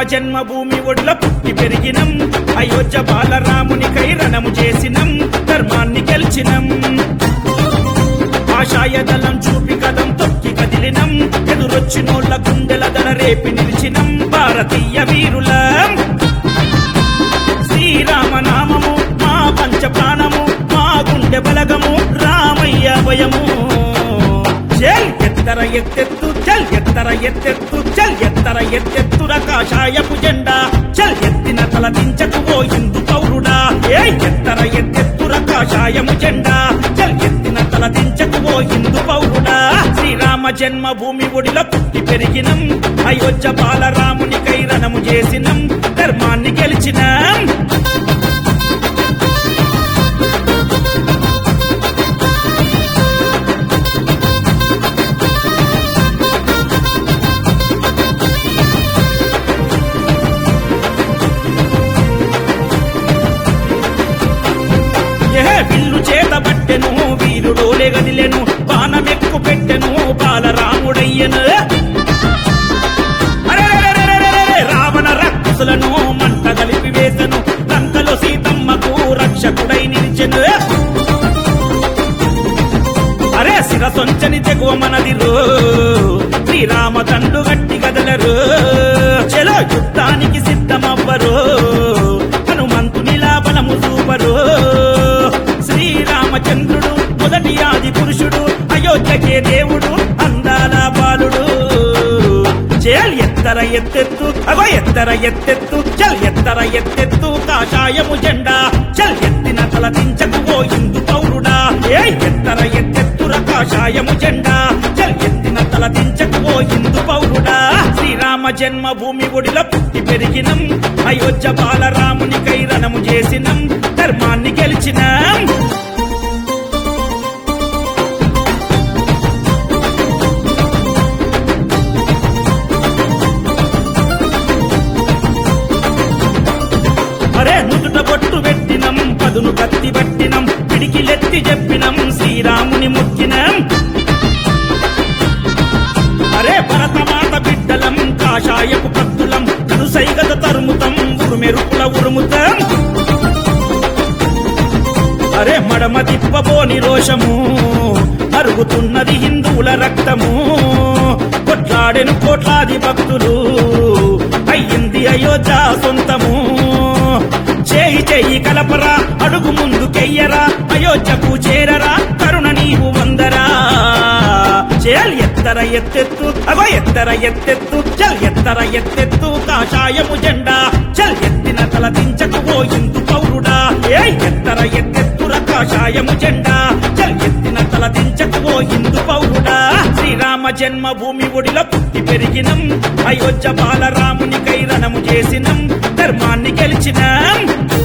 జన్మభూమి ఒడిలో పుట్టి పెరిగినం అయోధ్య బాలరామునికై రణము చేసినం ధర్మాన్ని గెలిచినం ఆశాయ దళం చూపి కదం తొక్కి కదిలినం ఎదురొచ్చినోళ్ళ గుండెల దడ రేపి నిలిచినం భారతీయ వీరులం శ్రీరామ నామము మా పంచ ప్రాణము మా గుండె బలగము రామయ్య భయము చల్ ఎత్తర ఎత్తెత్తు చల్ ఎత్తర ఎత్తెత్తు చల్ ఎత్తర ఎత్తెత్తుర కాషాయపు జెండా చల్ ఎత్తిన తల దించకు ఓ హిందూ పౌరుడా ఏ ఎత్తర ఎత్తెత్తుర కాషాయము జెండా చల్ ఎత్తిన తల దించకు ఓ హిందూ పౌరుడా శ్రీరామ జన్మభూమి ఒడిలో పుట్టి పెరిగినం అయోధ్య బాలరామునికై రణము చేసినం ధర్మాన్ని గెలిచినం ఏ విల్లు చేతబట్టెను వీరుడు లేగదిలెను బాణమెక్కు పెట్టెను బాలరాముడయ్యను అరెరెరెరెరెరెరెరె, రావణ రక్షసులను మంట కలిపి వేసెను లంకలో సీతమ్మకు రక్షకుడై నిలిచెను అరే శిరసొంచని తెగువ మనదిరు శ్రీరామ తండ్రు గట్టి కదలరు చెలో యుద్ధానికి సిద్ధమవ్వరు హనుమంతునిలా బలము చూపరు శ్రీరామచంద్రుడు మొదటి ఆది పురుషుడు అయోధ్యకే దేవుడు అందాల బాలుడు చేల్ ఎత్తర ఎత్తెత్తు అగో ఎత్తర ఎత్తెత్తు చల్ ఎత్తర ఎత్తెత్తు కాషాయము జెండా చల్ ఎత్తిన తల దించకు ఓ హిందూ పౌరుడా ఏ ఎత్తర ఎత్తెత్తుర కాషాయము జెండా చల్ ఎత్తిన తల దించకు ఓ హిందూ పౌరుడా శ్రీరామ జన్మభూమి ఒడిలో పుట్టి పెరిగినం అయోధ్య బాలరామునికై రణము చేసినం ధర్మాన్ని గెలిచినం అరే నుదుట బొట్టు పెట్టినం పదును కత్తి పట్టినం పిడికిలెత్తి చెప్పినం శ్రీరాముని ముక్కినం అరే భరతమాత బిడ్డలం కాషాయపు కత్తులం కనుసైగత తరుముతం ఉరుమెరుపుల ఉరుముతం అరే మడమ తిప్పబోని రోషము మరుగుతున్నది హిందువుల రక్తము కొట్లాడెను కోట్లాది భక్తులు అయ్యింది అయోధ్య సొంతము చేయి చేయి కలపరా అడుగు ముందుకెయ్యరా అయోధ్యకు చేరరా కరుణ నీవు వందరా చేల్ ఎత్తర ఎత్తెత్తు అగో ఎత్తర ఎత్తెత్తు చల్ ఎత్తర ఎత్తెత్తు కాషాయము జెండా చల్ ఎత్తిన తల దించకు ఓ హిందూ పౌరుడా ఏ ఎత్తర ఎత్తెత్తుర కాషాయము జెండా చల్ ఎత్తిన తల దించకు ఓ హిందూ పౌరుడా శ్రీరామ జన్మభూమి ఒడిలో పుట్టి పెరిగినం అయోధ్య బాలరామునికై రణము చేసినం ధర్మాన్ని గెలిచినం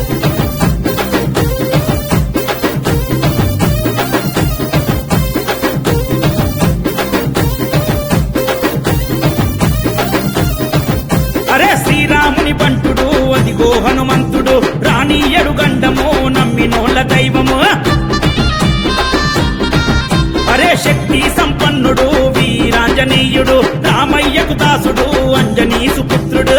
అరే శ్రీరాముని బంటుడు అదిగో హనుమంతుడు రాణీయడు గండము నమ్మినోళ్ళ దైవము అరే శక్తి సంపన్నుడు వీరాంజనేయుడు రామయ్యకు దాసుడు అంజనీ సుపుత్రుడు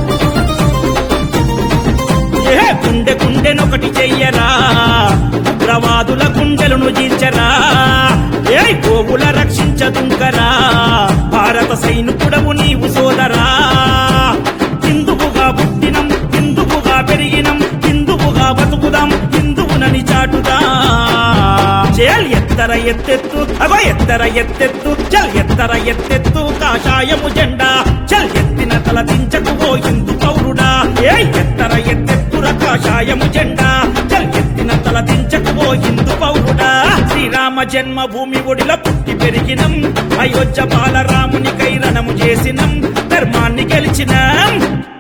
ఏ గుండె గుండెనొకటి చెయ్యరా ఉగ్రవాదుల గుండెలను జీల్చరా ఏ గోవుల రక్షించదుంకరా భారత సైనికుడవు నీవు సోదరా హిందువుగా పుట్టినం హిందువుగా పెరిగినం హిందువుగా బతుకుదాం హిందువునని చాటుదా చేల్ ఎత్తర ఎత్తెత్తు అగో ఎత్తర ఎత్తెత్తు చల్ ఎత్తర ఎత్తెత్తు కాషాయము జెండా చల్ ఎత్తిన తల దించకు ఓ హిందూ పౌరుడా ఏ ఎత్తర ఎత్తెత్తుర కాషాయము జెండా చల్ ఎత్తిన తల దించకు ఓ హిందూ పౌరుడా శ్రీరామ జన్మభూమి ఒడిలో పుట్టి పెరిగినం అయోధ్య బాలరామునికై రణము చేసినం ధర్మాన్ని గెలిచినం